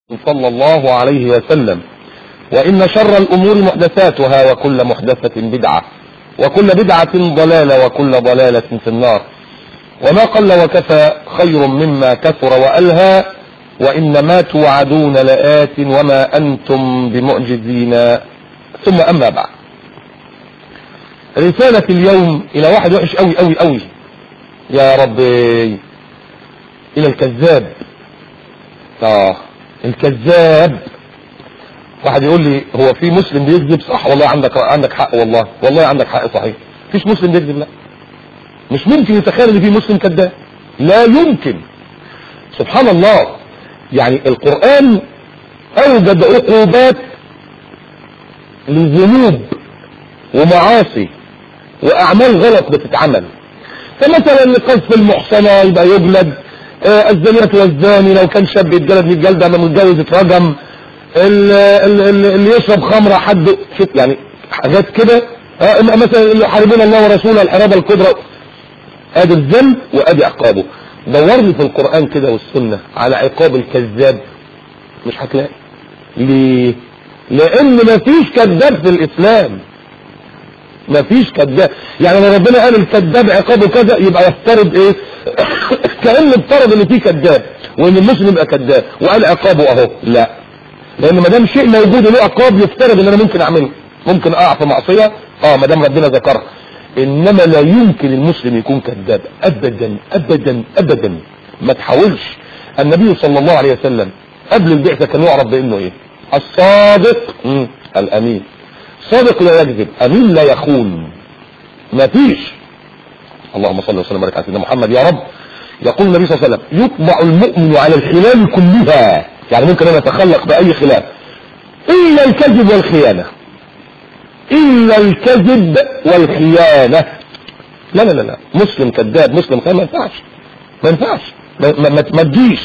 صلى الله عليه وسلم وإن شر الأمور محدثاتها وكل محدثة بدعة وكل بدعة ضلالة وكل ضلالة في النار وما قل وكفى خير مما كثر وألهى وإن ما توعدون لآت وما أنتم بمعجزين ثم أما بعد رسالة اليوم إلى واحد وحش أوي أوي أوي يا ربي إلى الكذاب آه الكذاب واحد يقول لي هو في مسلم بيكذب صح والله عندك عندك حق والله والله عندك حق صحيح فيش مسلم بيكذب لا مش ممكن يتخيل ان في مسلم كذاب لا يمكن سبحان الله يعني القرآن اوجد عقوبات لذنوب ومعاصي واعمال غلط بتتعمل فمثلا لقذف المحصنة يبقى يجلد آه الزانية والزاني لو كان شاب يتجلد 100 جلدة ما متجوز اترجم اللي يشرب خمرة حد يعني حاجات كده آه مثلا اللي يحاربون الله ورسوله الحرابة الكبرى ادي الذنب وادي عقابه دور لي في القرآن كده والسنة على عقاب الكذاب مش هتلاقي ليه لان مفيش كذاب في الاسلام مفيش كذاب يعني لو ربنا قال الكذاب عقابه كذا يبقى يفترض ايه كأن افترض ان في كذاب وان المسلم يبقى كذاب وقال عقابه اهو لا لان ما دام شيء موجود له عقاب يفترض ان انا ممكن اعمله ممكن اقع في معصيه اه ما دام ربنا ذكرها انما لا يمكن المسلم يكون كذاب ابدا ابدا ابدا ما تحاولش النبي صلى الله عليه وسلم قبل البعثه كان يعرف بانه ايه الصادق الامين صادق لا يكذب امين لا يخون ما فيش اللهم صل وسلم وبارك على سيدنا محمد يا رب يقول النبي صلى الله عليه وسلم يطبع المؤمن على الخلال كلها يعني ممكن انا اتخلق باي خلاف الا الكذب والخيانة الا الكذب والخيانة لا لا لا لا مسلم كذاب مسلم خيانة ما ينفعش ما ينفعش ما, ما, ما, ما تجيش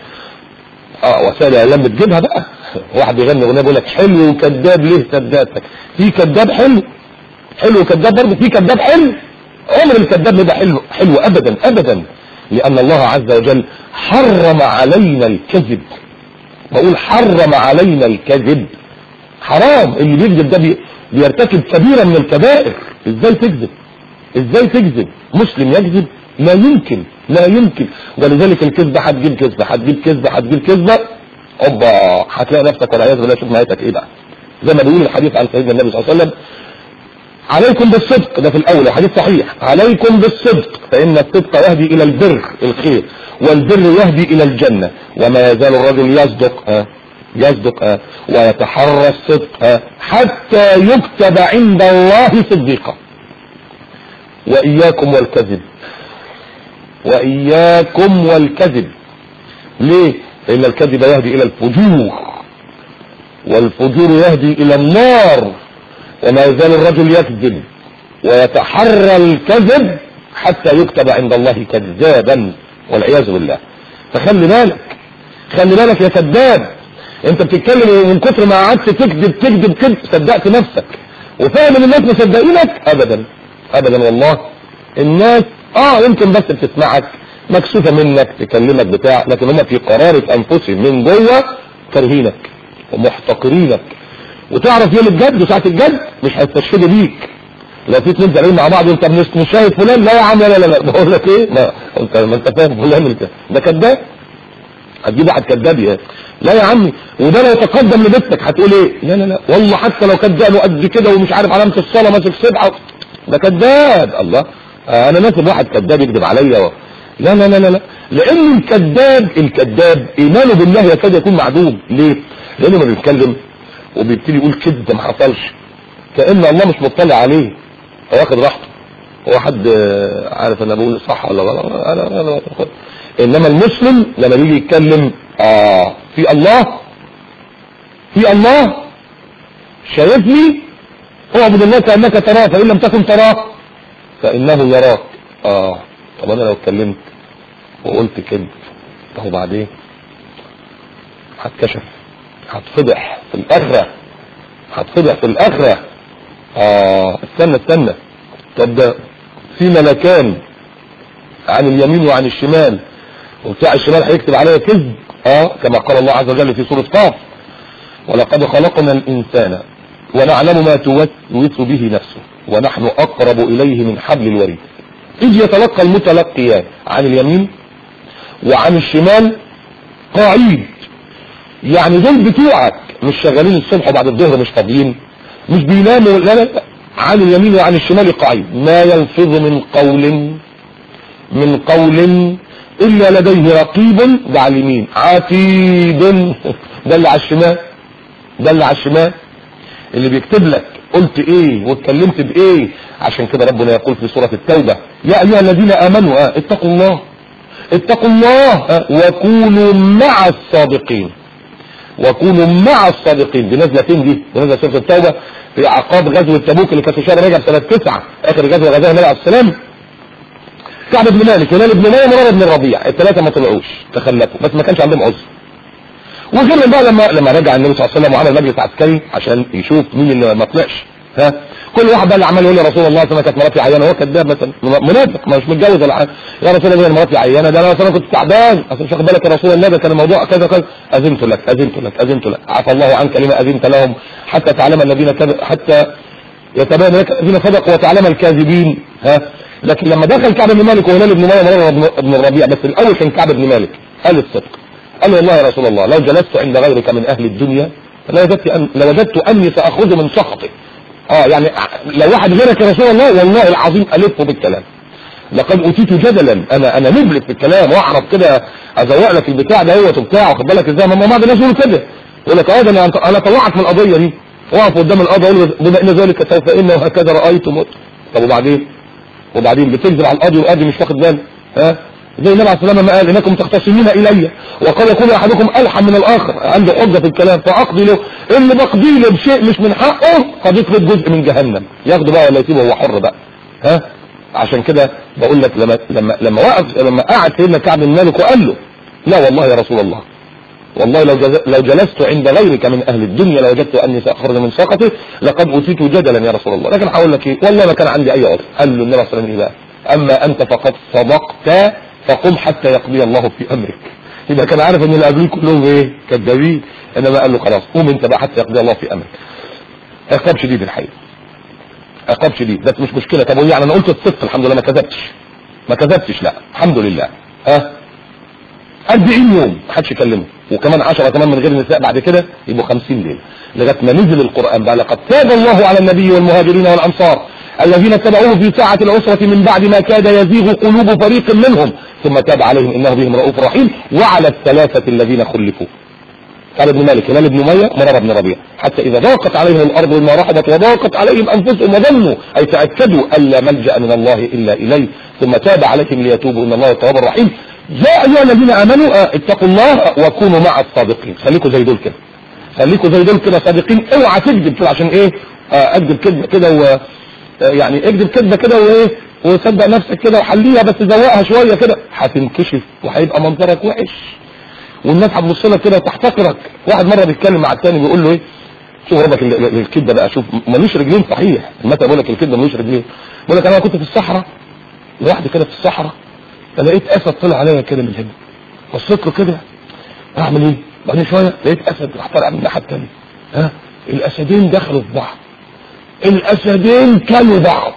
اه وسائل الاعلام بتجيبها بقى واحد بيغني اغنيه بيقول لك حلو وكذاب ليه كذابتك في كذاب حلو حلو وكذاب برضه في كذاب حلو عمر الكذاب يبقى حلو حلو ابدا ابدا لان الله عز وجل حرم علينا الكذب بقول حرم علينا الكذب حرام اللي بيكذب ده بي بيرتكب كبيرة من الكبائر ازاي تكذب ازاي تكذب مسلم يكذب لا يمكن لا يمكن ولذلك الكذبة هتجيب كذبة هتجيب كذبة هتجيب كذبة اوبا هتلاقي نفسك والعياذ بالله شوف نهايتك ايه بقى زي ما بيقول الحديث عن سيدنا النبي صلى الله عليه وسلم عليكم بالصدق ده في الاول حديث صحيح عليكم بالصدق فان الصدق يهدي الى البر الخير والبر يهدي الى الجنة وما يزال الرجل يصدق آه يصدق آه ويتحرى الصدق آه حتى يكتب عند الله صديقا واياكم والكذب واياكم والكذب ليه لان الكذب يهدي الى الفجور والفجور يهدي الى النار وما يزال الرجل يكذب ويتحرى الكذب حتى يكتب عند الله كذابا والعياذ بالله فخلي بالك خلي بالك يا كذاب انت بتتكلم من كتر ما قعدت تكذب تكذب كذب صدقت نفسك وفاهم ان الناس مصدقينك ابدا ابدا والله الناس اه يمكن بس بتسمعك مكسوفه منك تكلمك بتاع لكن هم في قرارة انفسهم من جوه كارهينك ومحتقرينك وتعرف يوم الجد وساعة الجد مش هيستشهدوا بيك لو في اتنين زعلانين مع بعض وانت مش شايف فلان لا يا عم لا لا لا بقول لك ايه ما انت ما انت فاهم فلان ده كذاب هتجيب واحد كذاب يا لا يا عمي وده لو تقدم لبنتك هتقول ايه لا لا لا والله حتى لو كذاب قد كده ومش عارف علامه الصلاه ماسك سبعه ده كذاب الله آه انا ناسب واحد كذاب يكذب عليا و... لا لا لا لا لا لان الكذاب الكذاب ايمانه بالله يكاد يكون معدوم ليه لانه ما بيتكلم وبيبتدي يقول كذب ما حصلش كأن الله مش مطلع عليه هو واخد راحته هو حد عارف انا بقول صح ولا غلط انا انا انما المسلم لما بيجي يتكلم اه في الله في الله شايفني اعبد الله كانك تراه فان لم تكن تراه فانه يراك اه طب انا لو اتكلمت وقلت كذب طب وبعدين هتكشف هتفضح في الاخره هتفضح في الاخره اه استنى استنى طب ده في ملكان عن اليمين وعن الشمال وبتاع الشمال هيكتب عليا كذب اه كما قال الله عز وجل في سورة قاف ولقد خلقنا الإنسان ونعلم ما توسوس به نفسه ونحن أقرب إليه من حبل الوريد إذ يتلقى المتلقيان عن اليمين وعن الشمال قاعيد يعني دول بتوعك مش شغالين الصبح وبعد الظهر مش فاضيين مش بيناموا لا لا عن اليمين وعن الشمال قاعد ما يلفظ من قول من قول إلا لديه رقيب ده على اليمين عتيد ده اللي على الشمال ده اللي على الشمال اللي بيكتب لك قلت ايه واتكلمت بايه عشان كده ربنا يقول في سورة التوبة يا ايها الذين امنوا اه اتقوا الله اتقوا الله اه وكونوا مع الصادقين وكونوا مع الصادقين دي نازله فين دي؟ دي نازله سوره التوبه في اعقاب غزوه تبوك اللي كانت في شهر رجب سنه 9 اخر غزوه غزاها النبي عليه السلام كعب بن مالك هلال بن ميه مرار بن الربيع الثلاثه ما طلعوش تخلفوا بس ما كانش عندهم عذر وغير بقى لما لما رجع النبي صلى الله عليه وسلم وعمل مجلس عسكري عشان يشوف مين اللي ما طلعش ها كل واحد بقى اللي عمال يقول يا رسول الله انا كانت مراتي عيانه هو كذاب مثلا منافق مش متجوز ولا حاجه يا رسول الله انا مراتي عيانه ده انا مثلا كنت تعبان اصل مش واخد بالك يا رسول الله ده كان الموضوع كذا كذا اذنت لك اذنت لك اذنت لك عفى الله عنك لما اذنت لهم حتى تعلم الذين كذب حتى يتبين لك الذين صدقوا وتعلم الكاذبين ها لكن لما دخل كعب بن مالك وهلال بن ميه بن الربيع بس الاول كان كعب بن مالك قال الصدق قال والله يا رسول الله لو جلست عند غيرك من اهل الدنيا لوجدت أن لوجدت اني ساخذ من سخطك اه يعني لو واحد غيرك يا رسول الله والله العظيم الفه بالكلام لقد اوتيت جدلا انا انا مبلك في الكلام واعرف كده ازوق لك البتاع ده هو وبتاع واخد بالك ازاي ما بعض الناس يقولوا كده يقول لك اه ده انا انا طلعت من القضيه دي واقف قدام القاضي اقول له بما ان ذلك سوف ان وهكذا رايتم طب وبعدين وبعدين بتكذب على القاضي والقاضي مش واخد باله ها زي النبي عليه الصلاه والسلام ما قال انكم تختصمون الي وقد يكون احدكم الحن من الاخر عنده حجه في الكلام فاقضي له اللي بقضي له بشيء مش من حقه قضيت له جزء من جهنم ياخده بقى ولا يسيبه هو حر بقى ها عشان كده بقول لك لما لما لما وقف لما قعد سيدنا كعب بن مالك وقال له لا والله يا رسول الله والله لو لو جلست عند غيرك من اهل الدنيا لوجدت اني ساخرج من سقطه لقد اوتيت جدلا يا رسول الله لكن هقول لك ايه والله ما كان عندي اي عذر قال له النبي صلى الله عليه وسلم ايه بقى اما انت فقد صدقت فقم حتى يقضي الله في امرك يبقى كان عارف ان اللي قبليه كلهم ايه كذابين انما قال له خلاص قوم انت بقى حتى يقضي الله في امرك عقاب شديد الحقيقه عقاب شديد ده مش مشكله طب يعني انا قلت الصدق الحمد لله ما كذبتش ما كذبتش لا الحمد لله ها 40 يوم ما حدش يكلمه وكمان 10 كمان من غير نساء بعد كده يبقوا 50 ليله لغايه ما نزل القران بقى لقد تاب الله على النبي والمهاجرين والانصار الذين اتبعوه في ساعة العسرة من بعد ما كاد يزيغ قلوب فريق منهم ثم تاب عليهم انه بهم رؤوف رحيم وعلى الثلاثة الذين خلفوا قال ابن مالك هلال بن مية مرر بن ربيع حتى اذا ضاقت عليهم الارض بما رحبت وضاقت عليهم انفسهم وظنوا اي تاكدوا الا ملجا من الله الا اليه ثم تاب عليهم ليتوبوا ان الله التواب الرحيم يا ايها الذين امنوا اتقوا الله وكونوا مع الصادقين خليكم زي دول كده خليكم زي دول كده صادقين اوعى تكذب كده عشان ايه اكذب كذبه كده و يعني اكذب كذبه كده وايه وصدق نفسك كده وحليها بس زوقها شويه كده هتنكشف وهيبقى منظرك وحش والناس هتبص لك كده وتحتقرك واحد مره بيتكلم مع الثاني بيقول له ايه شوف ربك الكذبه بقى شوف ملوش رجلين صحيح المثل بيقول لك الكذبه ملوش رجلين بيقول لك انا كنت في الصحراء لوحدي كده في الصحراء فلقيت اسد طلع عليا كده من هنا بصيت له كده اعمل ايه بعدين شويه لقيت اسد راح طالع من الناحيه الثانيه ها الاسدين دخلوا في بعض الاسدين كلوا بعض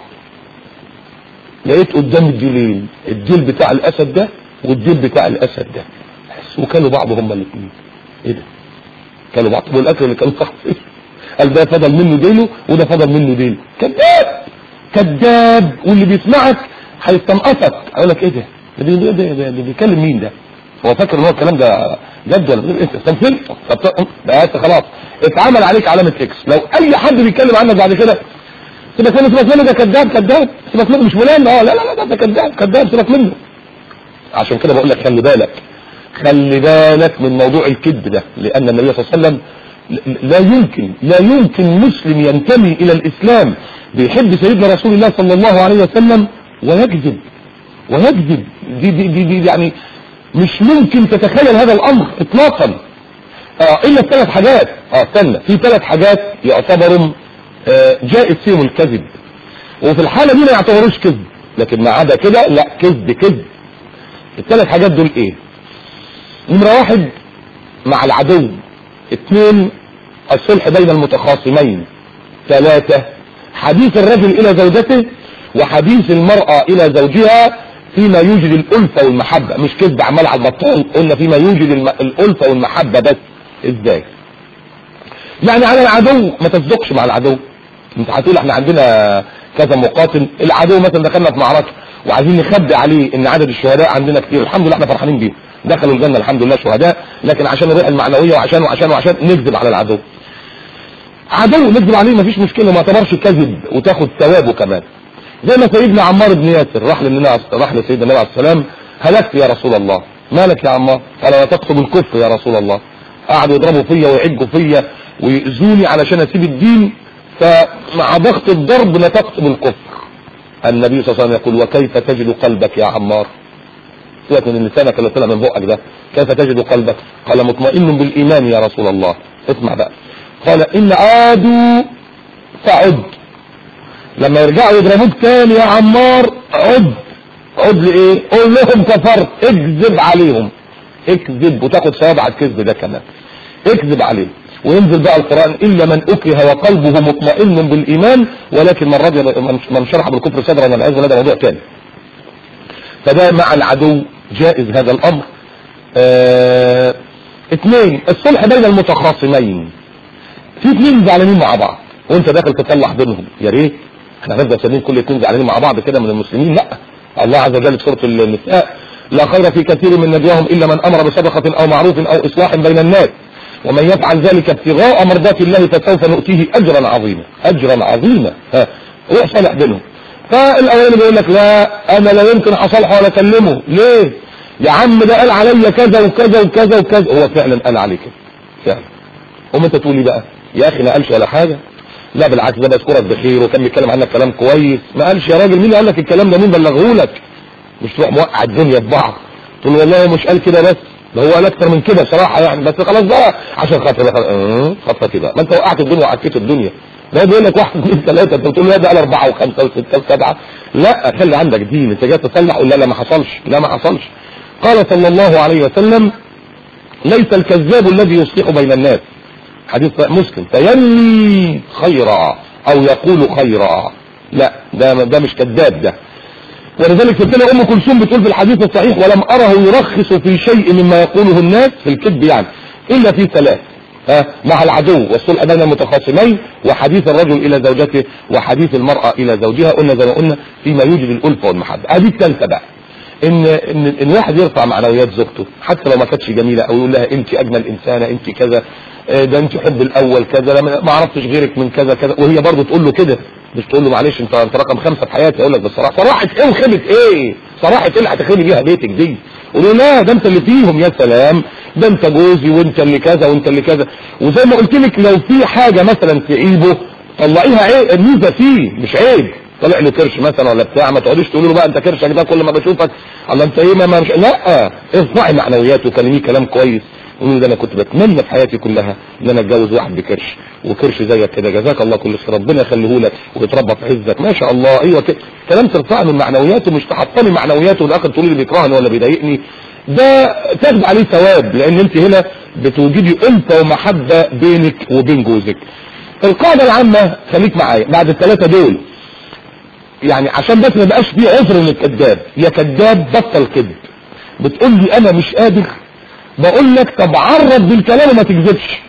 لقيت قدام الديلين الديل بتاع الاسد ده والديل بتاع الاسد ده وكلوا بعض هما الاثنين ايه ده كلوا بعض والاكل اللي كانوا بعض قال ده فضل منه ديله وده فضل منه ديله كذاب كذاب واللي بيسمعك هيستنقصك هيقول لك ايه ده ده ده ده, ده, ده بيكلم مين ده هو فاكر ان هو الكلام ده جد ولا غير انت استنفلت بقى خلاص اتعمل عليك علامه اكس لو اي حد بيتكلم عنك بعد كده سيبك منه سيبك منه ده كذاب كذاب سيبك منه مش فلان اه لا لا لا ده كذاب كذاب سيبك منه عشان كده بقول لك خلي بالك خلي بالك من موضوع الكذب ده لان النبي صلى الله عليه وسلم لا يمكن لا يمكن مسلم ينتمي الى الاسلام بيحب سيدنا رسول الله صلى الله عليه وسلم ويكذب ويكذب دي, دي, دي, دي يعني مش ممكن تتخيل هذا الامر اطلاقا آه الا الثلاث حاجات اه استنى في ثلاث حاجات يعتبروا آه جائز فيهم الكذب وفي الحالة دي ما يعتبروش كذب لكن ما عدا كده لا كذب كذب الثلاث حاجات دول ايه نمرة واحد مع العدو اثنين الصلح بين المتخاصمين ثلاثة حديث الرجل الى زوجته وحديث المرأة الى زوجها فيما يوجد الالفة والمحبة مش كذب عمال على البطال قلنا فيما يوجد الم- الالفة والمحبة بس ازاي يعني على العدو ما تصدقش مع العدو انت هتقول احنا عندنا كذا مقاتل العدو مثلا دخلنا في معركة وعايزين نخبي عليه ان عدد الشهداء عندنا كتير الحمد لله احنا فرحانين بيهم دخلوا الجنة الحمد لله شهداء لكن عشان الروح المعنوية وعشان وعشان وعشان نكذب على العدو عدو نكذب عليه مفيش مشكلة ما اعتبرش كذب وتاخد ثوابه كمان زي ما سيدنا عمار بن ياسر راح للنبي راح لسيدنا النبي عليه السلام هلكت يا رسول الله مالك يا عمار قال لا تقصد الكفر يا رسول الله قعدوا يضربوا فيا ويعجوا فيا ويؤذوني علشان اسيب الدين فمع ضغط الضرب نطقت بالكفر النبي صلى الله عليه وسلم يقول وكيف تجد قلبك يا عمار سيبك من لسانك اللي طلع من بقك ده كيف تجد قلبك قال مطمئن بالايمان يا رسول الله اسمع بقى قال ان عادوا فعد لما يرجعوا يضربوك تاني يا عمار عد عد لايه قول لهم كفرت اكذب عليهم اكذب وتاخد ثواب على الكذب ده كمان اكذب عليه وينزل بقى القرآن إلا من أكره وقلبه مطمئن بالإيمان ولكن من رضي من شرح بالكفر صدرا والعياذ بالله ده موضوع تاني فده مع العدو جائز هذا الأمر اه اثنين الصلح بين المتخاصمين في اثنين زعلانين مع بعض وانت داخل تصلح بينهم يا ريت احنا هنفضل سنين كل اثنين زعلانين مع بعض كده من المسلمين لا الله عز وجل في سوره النساء لا خير في كثير من نجواهم الا من امر بصدقه او معروف او اصلاح بين الناس ومن يفعل ذلك ابتغاء مرضات الله فسوف نؤتيه اجرا عظيما اجرا عظيما ها روح صالح بينهم فالاولاني بيقول لك لا انا لا يمكن اصالحه ولا اكلمه ليه يا عم ده قال عليا كذا وكذا وكذا وكذا هو فعلا قال عليك كده فعلا قوم انت تقول لي بقى يا اخي ما قالش ولا حاجه لا بالعكس ده بذكرك بخير وكان بيتكلم عنك كلام كويس ما قالش يا راجل مين اللي قال لك الكلام ده مين بلغه لك مش تروح موقع الدنيا في بعض تقول له والله مش قال كده بس ده هو قال اكتر من كده بصراحه يعني بس خلاص بقى عشان خاطر اه خاطر كده ما انت وقعت الدنيا وعكيت الدنيا ده بيقول لك واحد اثنين ثلاثه انت بتقول له ده قال اربعه وخمسه وسته وسبعه لا خلي عندك دين انت جاي تصلح قول لا لا ما حصلش لا ما حصلش قال صلى الله عليه وسلم ليس الكذاب الذي يصلح بين الناس حديث مسلم فينمي خيرا او يقول خيرا لا ده ده مش كذاب ده ولذلك سيدنا ام كلثوم بتقول في الحديث الصحيح ولم اره يرخص في شيء مما يقوله الناس في الكذب يعني الا في ثلاث ها مع العدو والصلح بين المتخاصمين وحديث الرجل الى زوجته وحديث المرأة الى زوجها قلنا زي ما قلنا فيما يوجد الالفة والمحبة هذه الثالثة بقى ان ان ان واحد يرفع معنويات زوجته حتى لو ما كانتش جميله او يقول لها انت اجمل انسانه انت كذا ده انت حب الاول كذا ما عرفتش غيرك من كذا كذا وهي برضه تقول له كده مش تقول له معلش انت انت رقم خمسة في حياتي اقول لك بصراحه صراحه ايه وخيبه ايه صراحه ايه اللي هتخربي بيها بيتك دي قول له لا ده انت اللي فيهم يا سلام ده انت جوزي وانت اللي كذا وانت اللي كذا وزي ما قلت لك لو في حاجه مثلا تعيبه طلعيها عيب ميزه فيه مش عيب طلع له كرش مثلا ولا بتاع ما تقعديش تقولي له بقى انت كرشك ده كل ما بشوفك الله انت ايه ما مش لا ارفعي معنوياته وكلميه كلام كويس قولي ده انا كنت بتمنى في حياتي كلها ان انا اتجوز واحد بكرش وكرش زيك كده جزاك الله كل خير ربنا يخليه لك ويتربى في عزك ما شاء الله ايوه كده كلام ترفعي من معنوياته مش تحطمي معنوياته والاخر تقولي لي بيكرهني ولا بيضايقني ده تاخد عليه ثواب لان انت هنا بتوجدي ألفة ومحبة بينك وبين جوزك القاعدة العامة خليك معايا بعد الثلاثة دول يعني عشان بس ما بقاش فيه عذر للكذاب يا كذاب بطل كذب بتقول لي انا مش قادر بقول لك طب عرض بالكلام وما تكذبش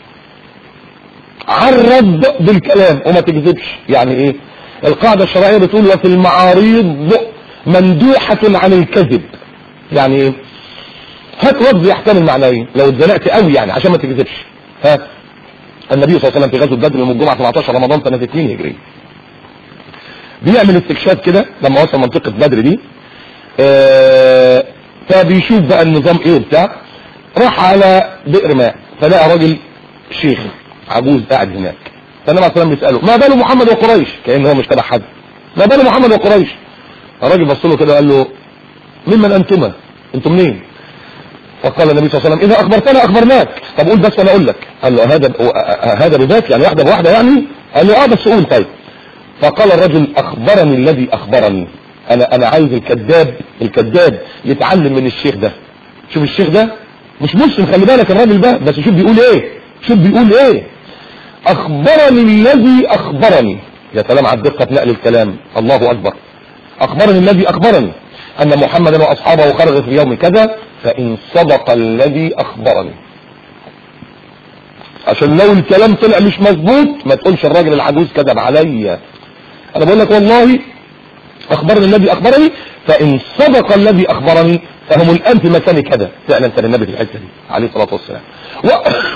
عرض بالكلام وما تكذبش يعني ايه القاعدة الشرعية بتقول وفي المعاريض مندوحة عن الكذب يعني ايه هات لفظ يحتمل معنوي لو اتزنقت قوي يعني عشان ما تكذبش ها النبي صلى الله عليه وسلم في غزوه بدر يوم الجمعه 17 رمضان سنه 2 هجري بيعمل استكشاف كده لما وصل منطقه بدر دي آه فبيشوف بقى النظام ايه وبتاع راح على بئر ماء فلقى راجل شيخ عجوز قاعد هناك فالنبي عليه الصلاه بيساله ما بال محمد وقريش كان هو مش تبع حد ما بال محمد وقريش الراجل بص له كده قال له ممن انتما انتم منين فقال النبي صلى الله عليه وسلم اذا اخبرتنا اخبرناك طب قول بس انا اقول لك قال له هذا هذا بذات يعني واحده بواحده يعني قال له اه بس قول طيب فقال الرجل اخبرني الذي اخبرني انا انا عايز الكذاب الكذاب يتعلم من الشيخ ده شوف الشيخ ده مش مسلم خلي بالك الراجل ده بس شوف بيقول ايه شوف بيقول ايه اخبرني الذي اخبرني يا سلام على الدقه في نقل الكلام الله اكبر اخبرني الذي اخبرني ان محمدا واصحابه خرجوا في يوم كذا فان صدق الذي اخبرني عشان لو الكلام طلع مش مظبوط ما تقولش الراجل العجوز كذب عليا انا بقول لك والله اخبرني الذي اخبرني فان صدق الذي اخبرني فهم الان في مكان كذا فعلا كان النبي في الحته دي عليه الصلاه والسلام و...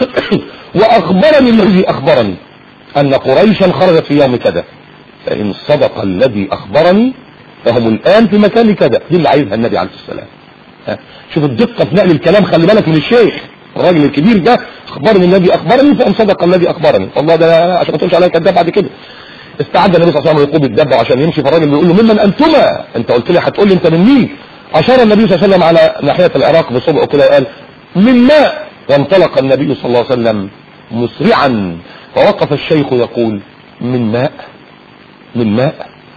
واخبرني الذي اخبرني ان قريشا خرجت في يوم كذا فان صدق الذي اخبرني فهم الان في مكان كذا دي اللي عايزها النبي عليه الصلاه والسلام ها؟ شوف الدقه في نقل الكلام خلي بالك من الشيخ الراجل الكبير ده اخبرني الذي اخبرني فان صدق الذي اخبرني والله ده عشان ما تقولش عليا كذاب بعد كده استعد النبي صلى الله عليه وسلم يقود الدبه عشان يمشي فالراجل بيقول له ممن انتما انت قلت لي هتقول لي انت من مين اشار النبي صلى الله عليه وسلم على ناحيه العراق بصبعه كده وقال من ماء وانطلق النبي صلى الله عليه وسلم مسرعا فوقف الشيخ يقول من ماء من ماء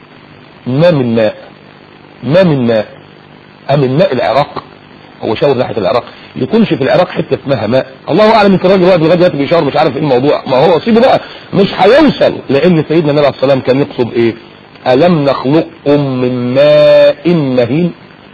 ما من ماء ما من ماء أم ماء العراق هو شاور ناحيه العراق يكونش في العراق حته اسمها ماء الله اعلم يمكن الراجل واقف لغايه دلوقتي بيشاور مش عارف ايه الموضوع ما هو سيبه بقى مش هيوصل لان سيدنا النبي عليه السلام كان يقصد ايه الم نخلقكم من ماء مهين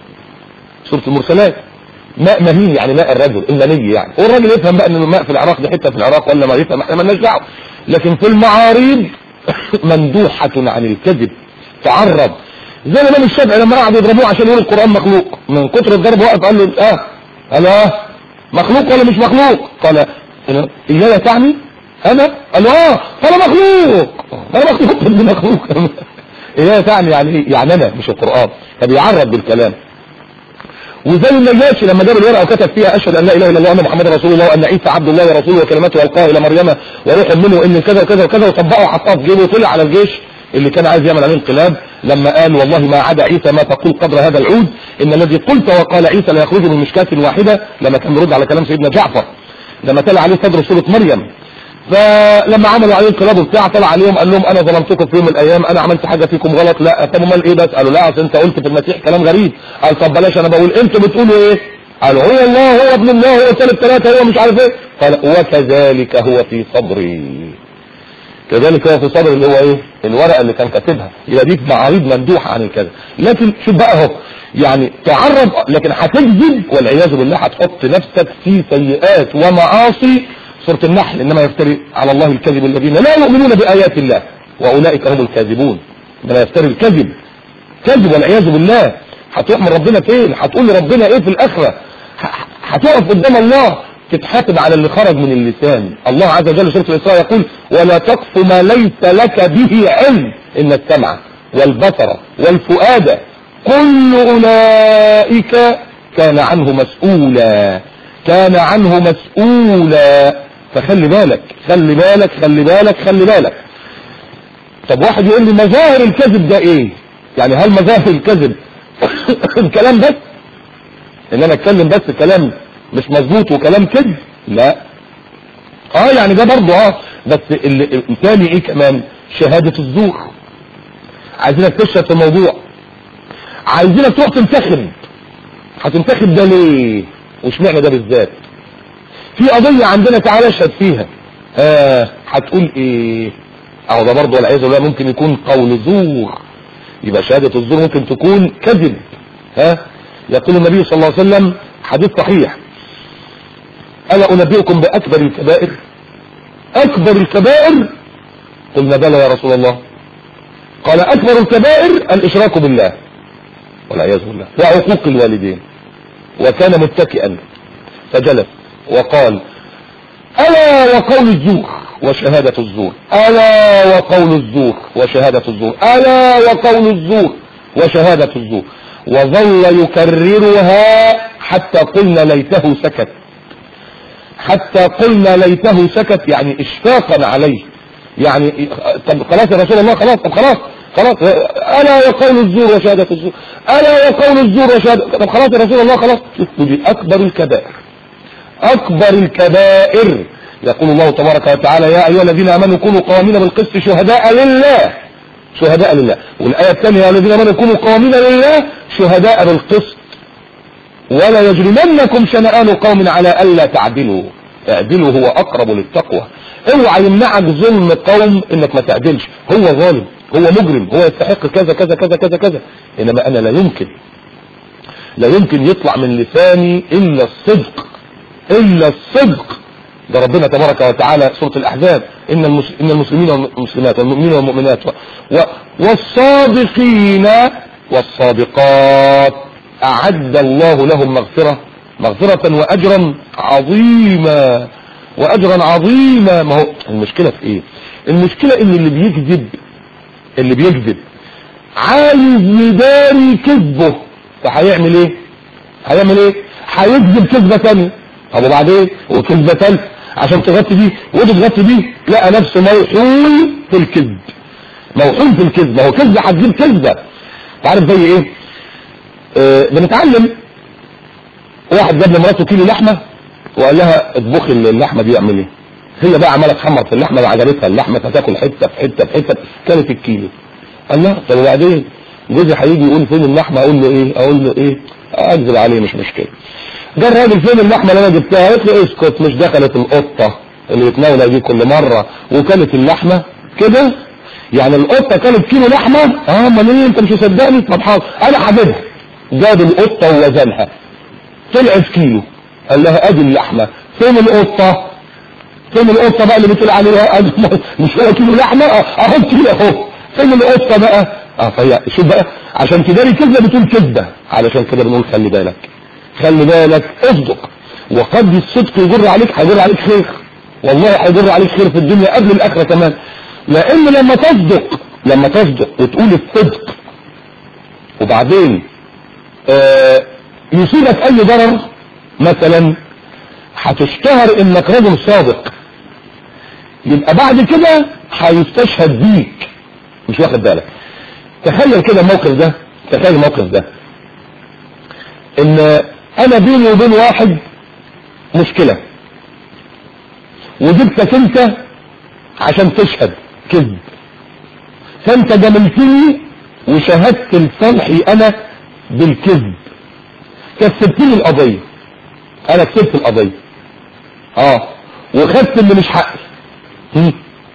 سوره المرسلات ماء مهين يعني ماء الرجل المني يعني والراجل يفهم بقى ان الماء في العراق دي حته في العراق ولا ما يفهم احنا مالناش دعوه لكن في المعاريض مندوحه عن الكذب تعرض زي الامام الشافعي لما قعدوا يضربوه عشان يقول القران مخلوق من كتر الضرب وقف قال له اه قال له اه مخلوق ولا مش مخلوق قال اياي تعني انا قال له اه انا مخلوق انا مخلوق ابن مخلوق اياي تعني يعني ايه يعني انا مش القران فبيعرض بالكلام وزي النجاشي لما جاب الورقه وكتب فيها اشهد ان لا اله الا الله وان محمد رسول الله وان عيسى عبد الله ورسوله وكلمته القاها الى مريم وروح منه وان كذا وكذا وكذا وطبقه وحطها في جيبه وطلع على الجيش اللي كان عايز يعمل عليه انقلاب لما قال والله ما عدا عيسى ما تقول قدر هذا العود ان الذي قلت وقال عيسى لا يخرج من مشكاة واحدة لما كان بيرد على كلام سيدنا جعفر لما تلا عليه صدر سورة مريم فلما عملوا عليه انقلاب وبتاع طلع عليهم قال لهم انا ظلمتكم في يوم من الايام انا عملت حاجه فيكم غلط لا طب امال ايه بس قالوا لا اصل انت قلت في المسيح كلام غريب قال طب بلاش انا بقول انتوا بتقولوا ايه قالوا هو الله هو ابن الله هو ثالث ثلاثه هو مش عارف ايه قال وكذلك هو في صدري كذلك هو في صدر اللي هو ايه الورقه اللي كان كاتبها يبقى دي معاريض ممدوحه عن الكذب لكن شوف بقى اهو يعني تعرض لكن هتكذب والعياذ بالله هتحط نفسك في سيئات ومعاصي سوره النحل انما يفتري على الله الكذب الذين لا يؤمنون بايات الله واولئك هم الكاذبون انما يفتري الكذب كذب والعياذ بالله هتروح من ربنا فين هتقول لربنا ايه في الاخره هتقف قدام الله تتحاسب على اللي خرج من اللسان الله عز وجل سورة الإسراء يقول ولا تقف ما ليس لك به علم إن السمع والبصر والفؤاد كل أولئك كان عنه مسؤولا كان عنه مسؤولا فخلي بالك خلي بالك خلي بالك خلي بالك طب واحد يقول لي مظاهر الكذب ده ايه يعني هل مظاهر الكذب الكلام بس ان انا اتكلم بس كلام مش مظبوط وكلام كذب لا اه يعني ده برضه اه بس الثاني ايه كمان شهادة الزور عايزينك تشهد في موضوع عايزينك تروح تنتخب هتنتخب ده ليه واشمعنى ده بالذات في قضية عندنا تعالى اشهد فيها اه هتقول ايه اهو ده برضه والعياذ بالله ممكن يكون قول زور يبقى شهادة الزور ممكن تكون كذب ها يقول النبي صلى الله عليه وسلم حديث صحيح ألا أنبئكم بأكبر الكبائر أكبر الكبائر قلنا بلى يا رسول الله قال أكبر الكبائر الإشراك بالله والعياذ بالله وعقوق الوالدين وكان متكئا فجلس وقال ألا وقول الزور وشهادة الزور ألا وقول الزور وشهادة الزور ألا وقول الزور وشهادة الزور وظل يكررها حتى قلنا ليته سكت حتى قلنا ليته سكت يعني اشفاقا عليه يعني طب خلاص يا رسول الله خلاص طب خلاص خلاص الا وقول الزور وشهاده الزور الا وقول الزور وشهاده طب خلاص يا رسول الله خلاص دي اكبر الكبائر اكبر الكبائر يقول الله تبارك وتعالى يا ايها الذين امنوا كونوا قوامين بالقسط شهداء لله شهداء لله والايه الثانيه يا الذين امنوا كونوا قوامين لله شهداء بالقسط ولا يجرمنكم شنآن قوم على ألا تعدلوا اعدلوا هو أقرب للتقوى اوعى يمنعك ظلم قوم انك ما تعدلش هو ظالم هو مجرم هو يستحق كذا كذا كذا كذا كذا انما انا لا يمكن لا يمكن يطلع من لساني الا الصدق الا الصدق ده ربنا تبارك وتعالى سورة الاحزاب ان المس- ان المسلمين والمسلمات والمؤمنين والمؤمنات و... و... والصادقين والصادقات اعد الله لهم مغفرة مغفرة واجرا عظيما واجرا عظيما ما هو المشكلة في ايه المشكلة ان اللي بيكذب اللي بيكذب عايز يداري كذبه فهيعمل ايه هيعمل ايه هيكذب كذبة تانية طب وبعدين وكذبة تالتة عشان تغطي دي ودي تغطي دي لقى نفسه موحول في الكذب موحول في الكذب ما هو كذبة هتجيب كذبة تعرف زي ايه آه بنتعلم واحد جاب لمراته كيلو لحمة وقال لها اطبخي اللحمة دي اعمل ايه هي بقى عماله تحمر في اللحمه وعجبتها اللحمه فتاكل حته في حته في حته كانت الكيلو قال لها طب وبعدين جوزي هيجي يقول فين اللحمه اقول له ايه اقول له ايه اكذب عليه مش مشكله ده الراجل فين اللحمه اللي انا جبتها قالت له اسكت مش دخلت القطه اللي بتناولها دي كل مره وكلت اللحمه كده يعني القطه كانت كيلو لحمه اه امال ايه انت مش مصدقني طب حاضر انا حبيبها جاب القطه ووزنها طلعت كيلو قال لها ادي اللحمه فين القطه فين القطه بقى اللي بتقول عليها أد- مش هو كيلو لحمه اه اهو كيلو اهو فين القطه بقى اه فهي شوف بقى عشان تداري كذبه بتقول كذبه علشان كده بنقول خلي بالك خلي بالك اصدق وقد الصدق يجر عليك هيجر عليك خير والله هيجر عليك خير في الدنيا قبل الاخره كمان لان لما تصدق لما تصدق وتقول الصدق وبعدين آه يصيبك اي ضرر مثلا هتشتهر انك رجل صادق يبقى بعد كده هيستشهد بيك مش واخد بالك تخيل كده الموقف ده تخيل الموقف ده ان انا بيني وبين واحد مشكلة وجبتك انت عشان تشهد كذب فانت جملتني وشهدت لصالحي انا بالكذب كسبتني القضية انا كسبت القضية اه وخدت اللي مش حقي هم.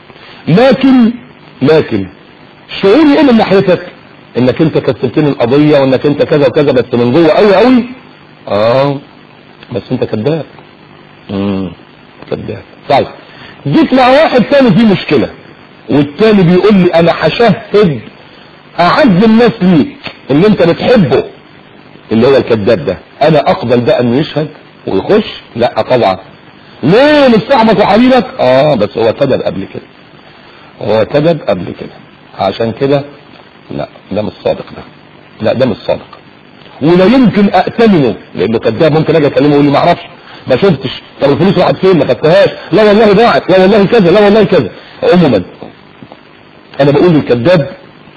لكن لكن شعوري ايه من ناحيتك انك انت كسبتني القضية وانك انت كذا وكذا بس من جوه قوي قوي اه بس انت كذاب امم كذاب طيب جيت مع واحد تاني فيه مشكلة والتاني بيقول لي انا هشهد اعز الناس ليك اللي انت بتحبه اللي هو الكذاب ده انا اقبل ده انه يشهد ويخش لا طبعا ليه مش صاحبك وحبيبك اه بس هو كذب قبل كده هو كذب قبل كده عشان كده لا ده مش صادق ده لا ده مش صادق ولا يمكن ائتمنه لانه كذاب ممكن اجي اكلمه يقول لي ما اعرفش ما شفتش طب الفلوس راحت فين ما خدتهاش لا والله ضاعت لا والله كذا لا والله كذا عموما انا بقول للكذاب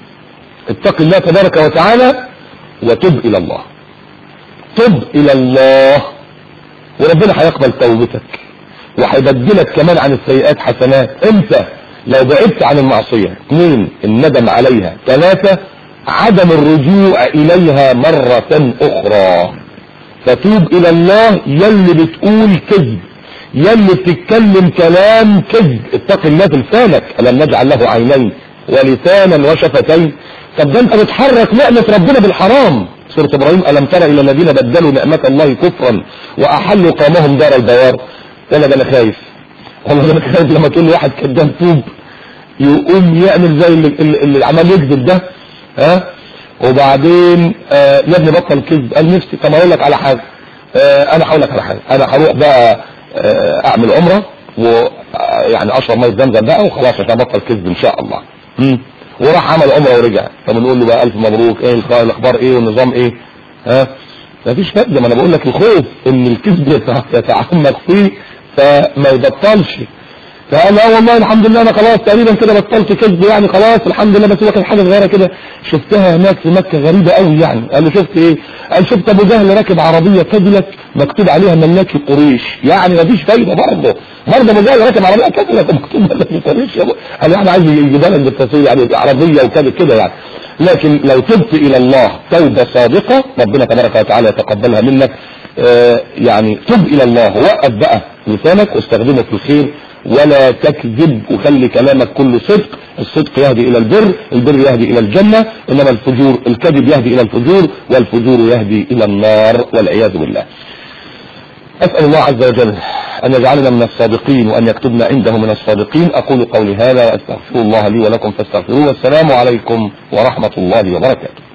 اتق الله تبارك وتعالى وتب الى الله تب الى الله وربنا هيقبل توبتك وهيبدلك كمان عن السيئات حسنات امتى لو بعدت عن المعصية اثنين الندم عليها ثلاثة عدم الرجوع اليها مرة اخرى فتوب الى الله يلي بتقول كذب يلي بتتكلم كلام كذب اتق الله في لسانك الم نجعل له عينين ولسانا وشفتين طب ده انت بتحرك نعمة ربنا بالحرام سورة ابراهيم الم تر الى الذين بدلوا نعمة الله كفرا واحلوا قومهم دار البوار انا ده انا خايف والله ده انا خايف لما تقول لي واحد كذاب توب يقوم يعمل زي اللي, اللي عمال يكذب ده ها وبعدين آه يا ابني بطل كذب قال نفسي طب اقول لك على حاجه آه انا هقول لك على حاجه انا هروح بقى آه اعمل عمره ويعني اشرب ميه زمزم بقى وخلاص عشان ابطل كذب ان شاء الله مم. وراح عمل عمره ورجع طب نقول له بقى الف مبروك ايه الاخبار ايه والنظام ايه ها مفيش فايده ما انا بقول لك الخوف ان الكذب يتعمق فيه فما يبطلش فقال لا والله الحمد لله انا خلاص تقريبا كده بطلت كذب يعني خلاص الحمد لله بس هو كان حاجه صغيره كده شفتها هناك في مكه غريبه قوي يعني قال له شفت ايه قال شفت ابو جهل راكب عربيه كاديلاك مكتوب عليها ملاكي قريش يعني مفيش فايده برضه برضه ابو جهل راكب عربيه كاديلاك مكتوب ملاكي قريش يا ابو قال يعني عايز يجيبها لك بالتسويه يعني عربيه وكده كده يعني لكن لو تبت الى الله توبة صادقة ربنا تبارك وتعالى يتقبلها منك آه، يعني تب الى الله وقف بقى لسانك واستخدمه في الخير ولا تكذب وخلي كلامك كله صدق الصدق يهدي الى البر البر يهدي الى الجنة انما الفجور الكذب يهدي الى الفجور والفجور يهدي الى النار والعياذ بالله اسأل الله عز وجل ان يجعلنا من الصادقين وان يكتبنا عنده من الصادقين اقول قولي هذا واستغفر الله لي ولكم فاستغفروه والسلام عليكم ورحمة الله وبركاته